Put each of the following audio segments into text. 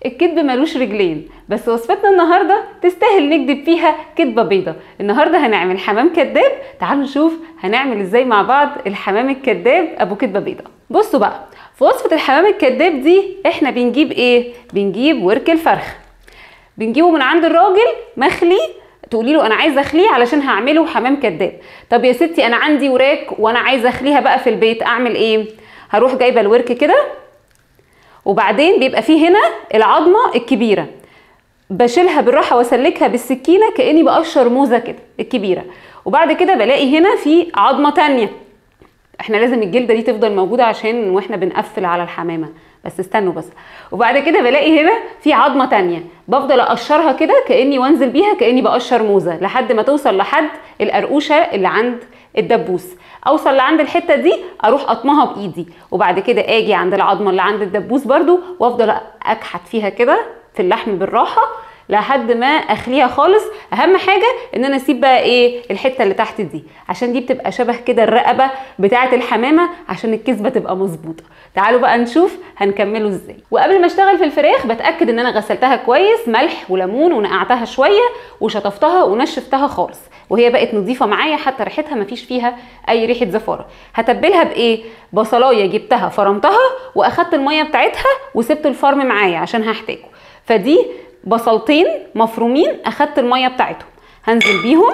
الكذب ملوش رجلين بس وصفتنا النهارده تستاهل نكذب فيها كذبه بيضه النهارده هنعمل حمام كذاب تعالوا نشوف هنعمل ازاي مع بعض الحمام الكذاب ابو كذبه بيضه بصوا بقى في وصفه الحمام الكذاب دي احنا بنجيب ايه بنجيب ورك الفرخ بنجيبه من عند الراجل مخلي تقولي له انا عايزه اخليه علشان هعمله حمام كذاب طب يا ستي انا عندي وراك وانا عايزه اخليها بقى في البيت اعمل ايه هروح جايبه الورك كده وبعدين بيبقى فيه هنا العظمه الكبيره بشيلها بالراحه واسلكها بالسكينه كاني بقشر موزه كده الكبيره وبعد كده بلاقي هنا في عظمه تانية احنا لازم الجلده دي تفضل موجوده عشان واحنا بنقفل على الحمامه بس استنوا بس وبعد كده بلاقي هنا في عظمه تانية بفضل اقشرها كده كاني وانزل بيها كاني بقشر موزه لحد ما توصل لحد القرقوشه اللي عند الدبوس اوصل لعند الحته دي اروح قطمها بايدي وبعد كده اجي عند العظمه اللي عند الدبوس برضو وافضل اكحت فيها كده في اللحم بالراحه لحد ما اخليها خالص اهم حاجه ان انا اسيب بقى ايه الحته اللي تحت دي عشان دي بتبقى شبه كده الرقبه بتاعه الحمامه عشان الكذبه تبقى مظبوطه تعالوا بقى نشوف هنكمله ازاي وقبل ما اشتغل في الفراخ بتاكد ان انا غسلتها كويس ملح وليمون ونقعتها شويه وشطفتها ونشفتها خالص وهي بقت نظيفه معايا حتى ريحتها مفيش فيها اي ريحه زفاره هتبلها بايه بصلايه جبتها فرمتها واخدت الميه بتاعتها وسبت الفرم معايا عشان هحتاجه فدي بصلتين مفرومين اخدت الميه بتاعتهم هنزل بيهم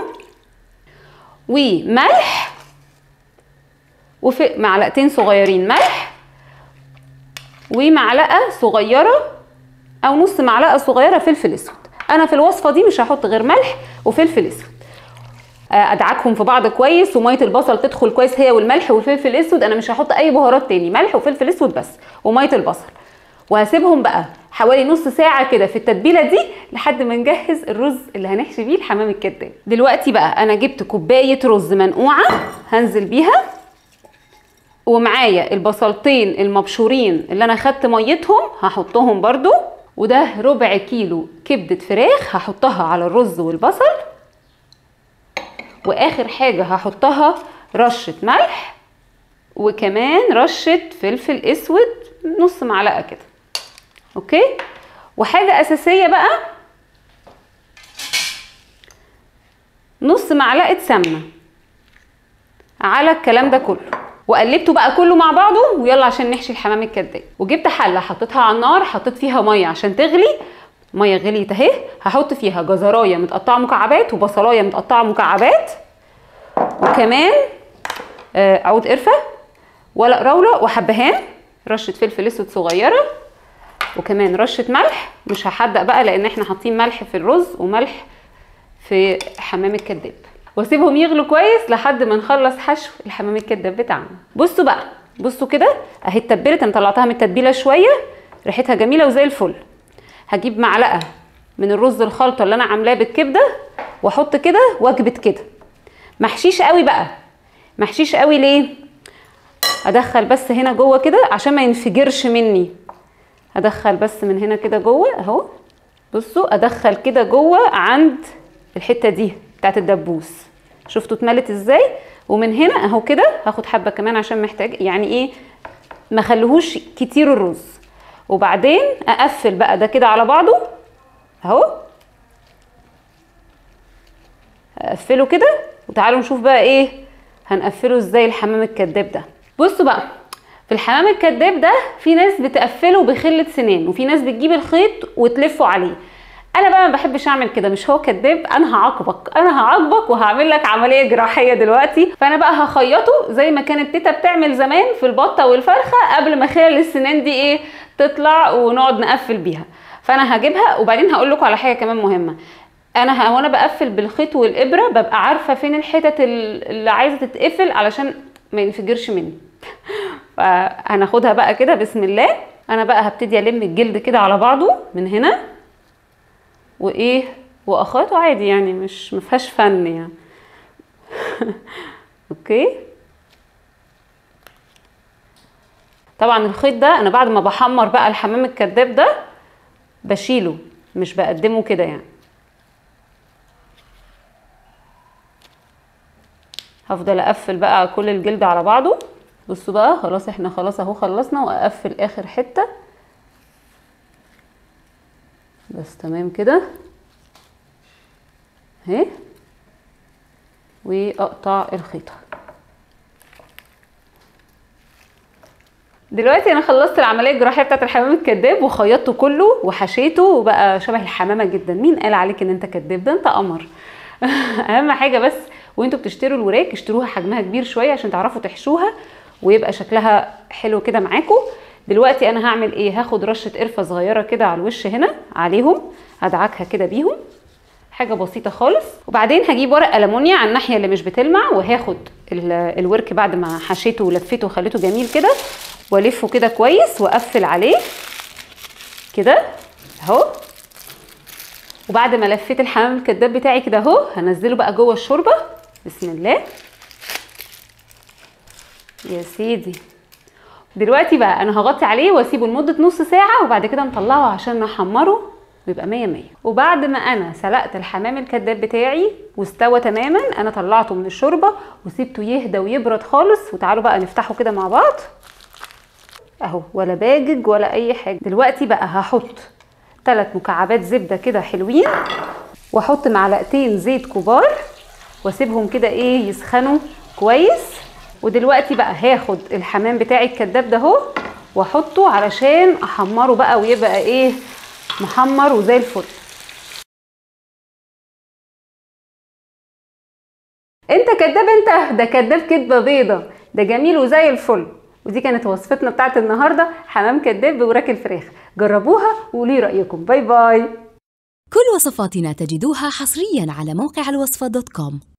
وملح وفي معلقتين صغيرين ملح ومعلقه صغيره او نص معلقه صغيره فلفل اسود انا في الوصفه دي مش هحط غير ملح وفلفل اسود ادعكهم في بعض كويس وميه البصل تدخل كويس هي والملح والفلفل الاسود انا مش هحط اي بهارات تاني ملح وفلفل اسود بس وميه البصل وهسيبهم بقى حوالي نص ساعة كده في التتبيلة دي لحد ما نجهز الرز اللي هنحشي بيه الحمام الكداب دلوقتي بقى انا جبت كوباية رز منقوعة هنزل بيها ومعايا البصلتين المبشورين اللي انا خدت ميتهم هحطهم برضو وده ربع كيلو كبدة فراخ هحطها على الرز والبصل واخر حاجة هحطها رشة ملح وكمان رشة فلفل اسود نص معلقة كده اوكي وحاجة اساسية بقى نص معلقة سمنة على الكلام ده كله وقلبته بقى كله مع بعضه ويلا عشان نحشي الحمام الكداب وجبت حله حطيتها على النار حطيت فيها ميه عشان تغلي ميه غليت اهي هحط فيها جزرايه متقطعه مكعبات وبصلايه متقطعه مكعبات وكمان آه عود قرفه ورق روله وحبهان رشه فلفل اسود صغيره وكمان رشه ملح مش هحدق بقى لان احنا حاطين ملح في الرز وملح في حمام الكداب واسيبهم يغلوا كويس لحد ما نخلص حشو الحمام الكداب بتاعنا بصوا بقى بصوا كده اهي اتبلت انا طلعتها من التتبيله شويه ريحتها جميله وزي الفل هجيب معلقه من الرز الخلطه اللي انا عاملاه بالكبده واحط كده واكبت كده محشيش قوي بقى محشيش قوي ليه ادخل بس هنا جوه كده عشان ما ينفجرش مني ادخل بس من هنا كده جوه اهو بصوا ادخل كده جوه عند الحته دي بتاعت الدبوس شفتوا اتملت ازاي ومن هنا اهو كده هاخد حبه كمان عشان محتاج يعني ايه ما خليهوش كتير الرز وبعدين اقفل بقى ده كده على بعضه اهو اقفله كده وتعالوا نشوف بقى ايه هنقفله ازاي الحمام الكداب ده بصوا بقى في الحمام الكداب ده في ناس بتقفله بخله سنان وفي ناس بتجيب الخيط وتلفه عليه انا بقى ما بحبش اعمل كده مش هو كداب انا هعاقبك انا هعاقبك وهعمل لك عمليه جراحيه دلوقتي فانا بقى هخيطه زي ما كانت تيتا بتعمل زمان في البطه والفرخه قبل ما خلال السنان دي ايه تطلع ونقعد نقفل بيها فانا هجيبها وبعدين هقول لكم على حاجه كمان مهمه انا وانا بقفل بالخيط والابره ببقى عارفه فين الحتت اللي عايزه تتقفل علشان ما ينفجرش مني فهناخدها بقى كده بسم الله انا بقى هبتدي الم الجلد كده على بعضه من هنا وايه واخيطه عادي يعني مش مفيهاش فن يعني اوكي طبعا الخيط ده انا بعد ما بحمر بقى الحمام الكداب ده بشيله مش بقدمه كده يعني هفضل اقفل بقى كل الجلد على بعضه بصوا بقى خلاص احنا خلاص اهو خلصنا واقفل اخر حته بس تمام كده اهي واقطع الخيطه دلوقتي انا خلصت العمليه الجراحيه بتاعت الحمام الكداب وخيطته كله وحشيته وبقى شبه الحمامه جدا مين قال عليك ان انت كداب ده انت قمر اهم حاجه بس وانتوا بتشتروا الوراك اشتروها حجمها كبير شويه عشان تعرفوا تحشوها ويبقى شكلها حلو كده معاكم دلوقتي انا هعمل ايه هاخد رشه قرفه صغيره كده على الوش هنا عليهم هدعكها كده بيهم حاجه بسيطه خالص وبعدين هجيب ورق المونيا على الناحيه اللي مش بتلمع وهاخد الورك بعد ما حشيته ولفيته وخليته جميل كده والفه كده كويس واقفل عليه كده اهو وبعد ما لفيت الحمام الكداب بتاعي كده اهو هنزله بقى جوه الشوربه بسم الله يا سيدي دلوقتي بقى انا هغطي عليه واسيبه لمده نص ساعه وبعد كده نطلعه عشان نحمره ويبقى مية مية وبعد ما انا سلقت الحمام الكداب بتاعي واستوى تماما انا طلعته من الشوربه وسيبته يهدى ويبرد خالص وتعالوا بقى نفتحه كده مع بعض اهو ولا باجج ولا اي حاجه دلوقتي بقى هحط ثلاث مكعبات زبده كده حلوين واحط معلقتين زيت كبار واسيبهم كده ايه يسخنوا كويس ودلوقتي بقى هاخد الحمام بتاعي الكداب ده اهو واحطه علشان احمره بقى ويبقى ايه محمر وزي الفل انت كداب انت ده كداب كدبه بيضه ده جميل وزي الفل ودي كانت وصفتنا بتاعت النهارده حمام كداب بوراك الفراخ جربوها وقولي رايكم باي باي كل وصفاتنا تجدوها حصريا على موقع الوصفة دوت كوم